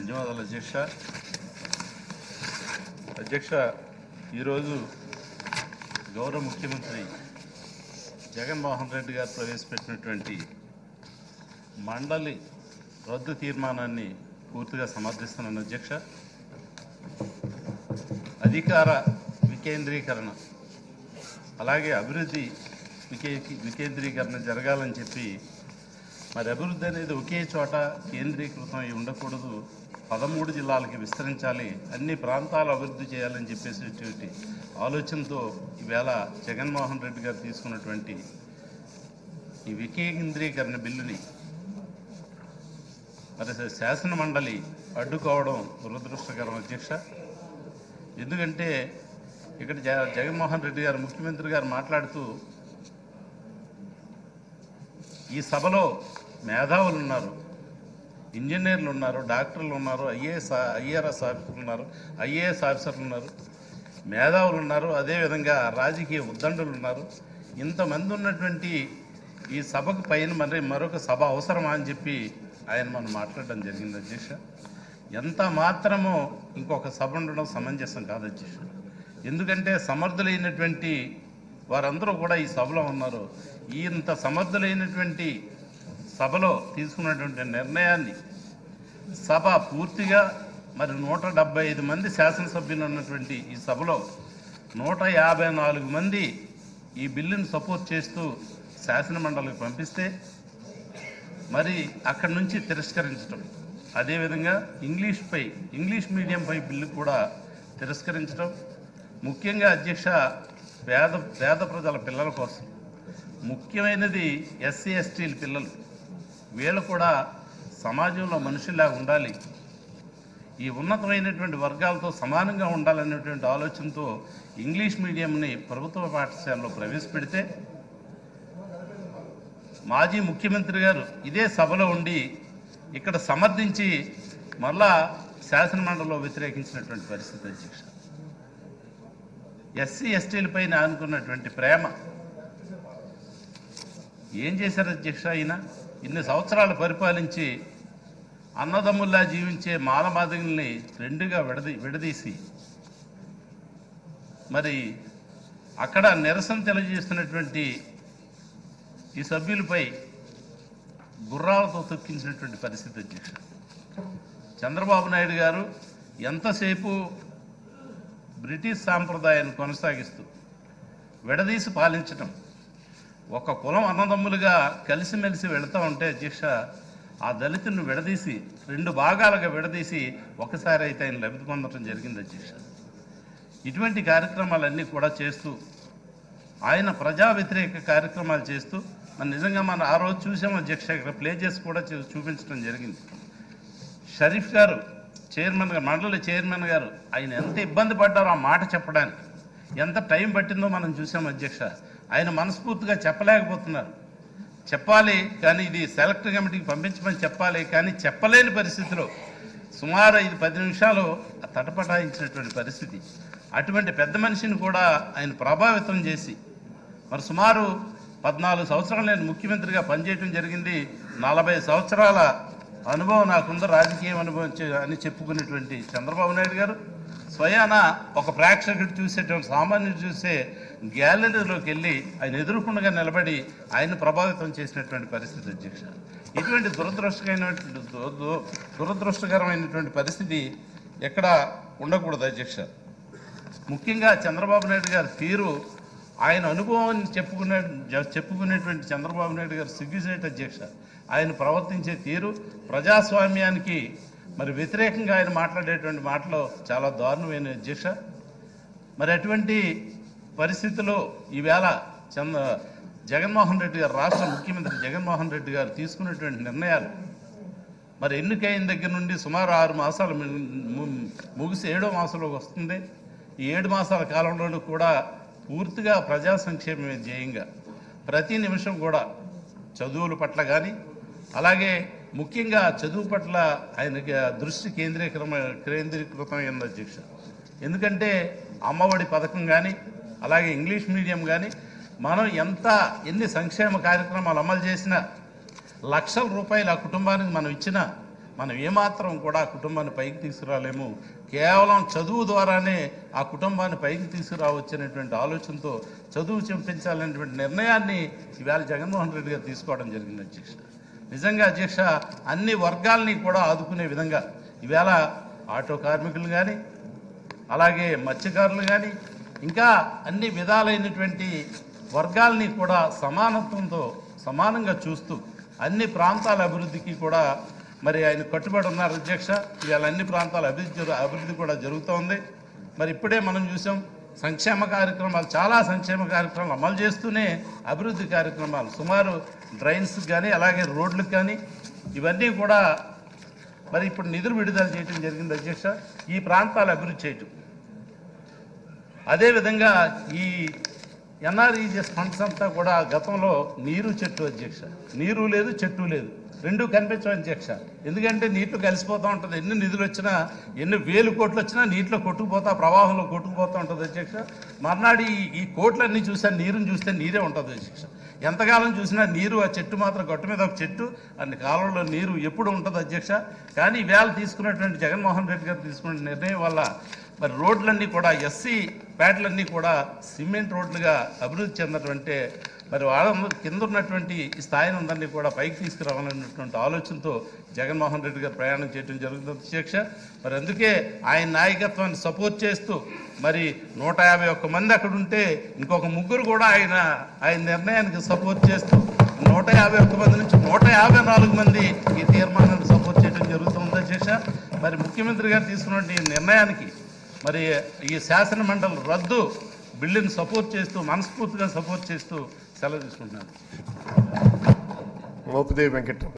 ధన్యవాదాలు అధ్యక్ష అధ్యక్ష ఈరోజు గౌరవ ముఖ్యమంత్రి జగన్మోహన్ రెడ్డి గారు ప్రవేశపెట్టినటువంటి మండలి రద్దు తీర్మానాన్ని పూర్తిగా సమర్థిస్తున్నాను అధ్యక్ష అధికార వికేంద్రీకరణ అలాగే అభివృద్ధి వికే వికేంద్రీకరణ జరగాలని చెప్పి మరి అభివృద్ధి అనేది ఒకే చోట కేంద్రీకృతం అయి ఉండకూడదు పదమూడు జిల్లాలకి విస్తరించాలి అన్ని ప్రాంతాలు అభివృద్ధి చేయాలని చెప్పేసేటువంటి ఆలోచనతో ఈవేళ జగన్మోహన్ రెడ్డి గారు తీసుకున్నటువంటి ఈ వికేంద్రీకరణ బిల్లుని మరి శాసన మండలి అడ్డుకోవడం దురదృష్టకరం అధ్యక్ష ఎందుకంటే ఇక్కడ జ జగన్మోహన్ రెడ్డి గారు ముఖ్యమంత్రి గారు మాట్లాడుతూ ఈ సభలో మేధావులు ఉన్నారు ఇంజనీర్లు ఉన్నారు డాక్టర్లు ఉన్నారు ఐఏఎస్ ఐఆర్ఎస్ ఆఫీసర్లు ఉన్నారు ఐఏఎస్ ఆఫీసర్లు ఉన్నారు మేధావులు ఉన్నారు అదేవిధంగా రాజకీయ ఉద్దండులు ఉన్నారు ఇంతమంది ఉన్నటువంటి ఈ సభకు పైన మరి మరొక సభ అవసరమా అని చెప్పి ఆయన మనం మాట్లాడడం జరిగింది అధ్యక్ష ఎంత మాత్రమో ఇంకొక సభ ఉండడం సమంజసం కాదు అధ్యక్ష ఎందుకంటే సమర్థులైనటువంటి వారందరూ కూడా ఈ సభలో ఉన్నారు ఈ ఇంత సమర్థులైనటువంటి సభలో తీసుకున్నటువంటి నిర్ణయాన్ని సభ పూర్తిగా మరి నూట డెబ్బై ఐదు మంది శాసనసభ్యులు ఉన్నటువంటి ఈ సభలో నూట యాభై నాలుగు మంది ఈ బిల్లును సపోర్ట్ చేస్తూ శాసన మండలికి పంపిస్తే మరి అక్కడి నుంచి తిరస్కరించడం అదేవిధంగా ఇంగ్లీష్పై ఇంగ్లీష్ మీడియంపై బిల్లు కూడా తిరస్కరించడం ముఖ్యంగా అధ్యక్ష పేద పేద ప్రజల పిల్లల కోసం ముఖ్యమైనది ఎస్సీ ఎస్టీల పిల్లలు వీళ్ళు కూడా సమాజంలో మనుషుల్లాగా ఉండాలి ఈ ఉన్నతమైనటువంటి వర్గాలతో సమానంగా ఉండాలనేటువంటి ఆలోచనతో ఇంగ్లీష్ మీడియంని ప్రభుత్వ పాఠశాలలో ప్రవేశపెడితే మాజీ ముఖ్యమంత్రి గారు ఇదే సభలో ఉండి ఇక్కడ సమర్థించి మళ్ళా శాసనమండలిలో వ్యతిరేకించినటువంటి పరిస్థితి అధ్యక్ష ఎస్సీ ఎస్టీలపైన అనుకున్నటువంటి ప్రేమ ఏం చేశారు అధ్యక్ష ఆయన ఇన్ని సంవత్సరాలు పరిపాలించి అన్నదమ్ముల్లా జీవించే మాలమాదిగుల్ని రెండుగా విడదీ విడదీసి మరి అక్కడ నిరసన తెలియజేస్తున్నటువంటి ఈ సభ్యులపై గుర్రాలతో తొక్కించినటువంటి పరిస్థితి అధ్యక్ష చంద్రబాబు నాయుడు గారు ఎంతసేపు బ్రిటిష్ సాంప్రదాయాన్ని కొనసాగిస్తూ విడదీసి పాలించటం ఒక కులం అన్నదమ్ములుగా కలిసిమెలిసి వెళుతూ ఉంటే అధ్యక్ష ఆ దళితులను విడదీసి రెండు భాగాలుగా విడదీసి ఒకసారి అయితే ఆయన లబ్ధి పొందడం జరిగింది అధ్యక్ష ఇటువంటి కార్యక్రమాలన్నీ కూడా చేస్తూ ఆయన ప్రజా వ్యతిరేక కార్యక్రమాలు చేస్తూ మరి నిజంగా మనం ఆ రోజు చూసాం అధ్యక్ష ఇక్కడ ప్లే చేసి కూడా చూ- చూపించడం జరిగింది షరీఫ్ గారు చైర్మన్ గారు మండలి చైర్మన్ గారు ఆయన ఎంత ఇబ్బంది పడ్డారో ఆ మాట చెప్పడానికి ఎంత టైం పట్టిందో మనం చూసాం అధ్యక్ష ఆయన మనస్ఫూర్తిగా చెప్పలేకపోతున్నారు చెప్పాలి కానీ ఇది సెలెక్ట్ కమిటీకి పంపించమని చెప్పాలి కానీ చెప్పలేని పరిస్థితిలో సుమారు ఐదు పది నిమిషాలు తటపటాయించినటువంటి పరిస్థితి అటువంటి పెద్ద మనిషిని కూడా ఆయన ప్రభావితం చేసి మరి సుమారు పద్నాలుగు సంవత్సరాలు నేను ముఖ్యమంత్రిగా పనిచేయడం జరిగింది నలభై సంవత్సరాల అనుభవం నాకుంది రాజకీయ అనుభవం చే- అని చెప్పుకునేటువంటి చంద్రబాబు నాయుడు గారు స్వయాన ఒక ప్రేక్షకుడు చూసేటువంటి సామాన్యుడు చూసే గ్యాలరీలోకి వెళ్ళి ఆయన ఎదుర్కొండగా నిలబడి ఆయన ప్రభావితం చేసినటువంటి పరిస్థితి అధ్యక్ష ఇటువంటి దురదృష్టకరమైనటువంటి దు- దు- దురదృష్టకరమైనటువంటి పరిస్థితి ఎక్కడ ఉండకూడదు అధ్యక్ష ముఖ్యంగా చంద్రబాబు నాయుడు గారి తీరు ఆయన అనుభవాన్ని చెప్పుకునే జ- చెప్పుకునేటువంటి చంద్రబాబు నాయుడు గారు సిగ్గుచేట అధ్యక్ష ఆయన ప్రవర్తించే తీరు ప్రజాస్వామ్యానికి మరి వ్యతిరేకంగా ఆయన మాట్లాడేటువంటి మాటలు చాలా దారుణమైన అధ్యక్ష మరి అటువంటి పరిస్థితిలో ఈవేళ చంద్ర జగన్మోహన్ రెడ్డి గారు రాష్ట్ర ముఖ్యమంత్రి జగన్మోహన్ రెడ్డి గారు తీసుకున్నటువంటి నిర్ణయాలు మరి ఎన్నికైన దగ్గర నుండి సుమారు ఆరు మాసాలు ము- ము- ముగిసి ఏడో మాసంలోకి వస్తుంది ఈ ఏడు మాసాల కాలంలో కూడా పూర్తిగా ప్రజా సంక్షేమమే ధ్యేయంగా ప్రతి నిమిషం కూడా చదువుల పట్ల కానీ అలాగే ముఖ్యంగా చదువు పట్ల ఆయనకి ఆ దృష్టి కేంద్రీకరమ కేంద్రీకృతమైంది అధ్యక్ష ఎందుకంటే అమ్మఒడి పథకం కానీ అలాగే ఇంగ్లీష్ మీడియం కానీ మనం ఎంత ఎన్ని సంక్షేమ కార్యక్రమాలు అమలు చేసినా లక్షల రూపాయలు ఆ కుటుంబానికి మనం ఇచ్చినా మనం ఏమాత్రం కూడా ఆ కుటుంబాన్ని పైకి తీసుకురాలేము కేవలం చదువు ద్వారానే ఆ కుటుంబాన్ని పైకి తీసుకురావచ్చనేటువంటి ఆలోచనతో చదువు చెంపించాలనేటువంటి నిర్ణయాన్ని ఈవేళ జగన్మోహన్ రెడ్డి గారు తీసుకోవడం జరిగింది అధ్యక్ష నిజంగా అధ్యక్ష అన్ని వర్గాల్ని కూడా ఆదుకునే విధంగా ఈవేళ ఆటో కార్మికులు కానీ అలాగే మత్స్యకారులు కానీ ఇంకా అన్ని విధాలైనటువంటి వర్గాల్ని కూడా సమానత్వంతో సమానంగా చూస్తూ అన్ని ప్రాంతాల అభివృద్ధికి కూడా మరి ఆయన కట్టుబడి ఉన్నారు అధ్యక్ష ఇవాళ అన్ని ప్రాంతాల అభివృద్ధి జరు- అభివృద్ధి కూడా జరుగుతోంది మరి ఇప్పుడే మనం చూసాం సంక్షేమ కార్యక్రమాలు చాలా సంక్షేమ కార్యక్రమాలు అమలు చేస్తూనే అభివృద్ధి కార్యక్రమాలు సుమారు డ్రైన్స్ కానీ అలాగే రోడ్లకు కానీ ఇవన్నీ కూడా మరి ఇప్పుడు నిధులు విడుదల చేయడం జరిగింది అధ్యక్ష ఈ ప్రాంతాలు అభివృద్ధి చేయటం అదేవిధంగా ఈ ఎన్ఆర్ఈజిఎస్ ఫండ్స్ అంతా కూడా గతంలో నీరు చెట్టు అధ్యక్ష నీరు లేదు చెట్టు లేదు రెండు కనిపించవు అధ్యక్ష ఎందుకంటే నీటిలో కలిసిపోతూ ఉంటుంది ఎన్ని నిధులు వచ్చినా ఎన్ని వేలు కోట్లు వచ్చినా నీటిలో కొట్టుకుపోతా ప్రవాహంలో కొట్టుకుపోతూ ఉంటుంది అధ్యక్ష మర్నాడు ఈ ఈ కోట్లన్నీ చూసా నీరుని చూస్తే నీరే ఉంటుంది అధ్యక్ష ఎంతకాలం చూసినా నీరు ఆ చెట్టు మాత్రం గట్టు మీద ఒక చెట్టు అన్ని కాలంలో నీరు ఎప్పుడు ఉంటుంది అధ్యక్ష కానీ ఈవేళ తీసుకున్నటువంటి జగన్మోహన్ రెడ్డి గారు తీసుకున్న నిర్ణయం వల్ల మరి రోడ్లన్నీ కూడా ఎస్సీ ప్యాడ్లన్నీ కూడా సిమెంట్ రోడ్లుగా అభివృద్ధి చెందటంటే మరి వాళ్ళ కింద ఉన్నటువంటి ఈ స్థాయిని అందరినీ కూడా పైకి తీసుకురావాలన్నటువంటి ఆలోచనతో జగన్మోహన్ రెడ్డి గారు ప్రయాణం చేయడం జరుగుతుంది అధ్యక్ష మరి అందుకే ఆయన నాయకత్వాన్ని సపోర్ట్ చేస్తూ మరి నూట యాభై ఒక్క మంది అక్కడ ఉంటే ఇంకొక ముగ్గురు కూడా ఆయన ఆయన నిర్ణయానికి సపోర్ట్ చేస్తూ నూట యాభై ఒక్క మంది నుంచి నూట యాభై నాలుగు మంది ఈ తీర్మానాన్ని సపోర్ట్ చేయడం జరుగుతుంది అధ్యక్ష మరి ముఖ్యమంత్రి గారు తీసుకున్న ఈ నిర్ణయానికి మరి ఈ శాసన మండలి రద్దు బిల్లుని సపోర్ట్ చేస్తూ మనస్ఫూర్తిగా సపోర్ట్ చేస్తూ సెలవు తీసుకుంటున్నాను మోపిదేవి వెంకట్రావు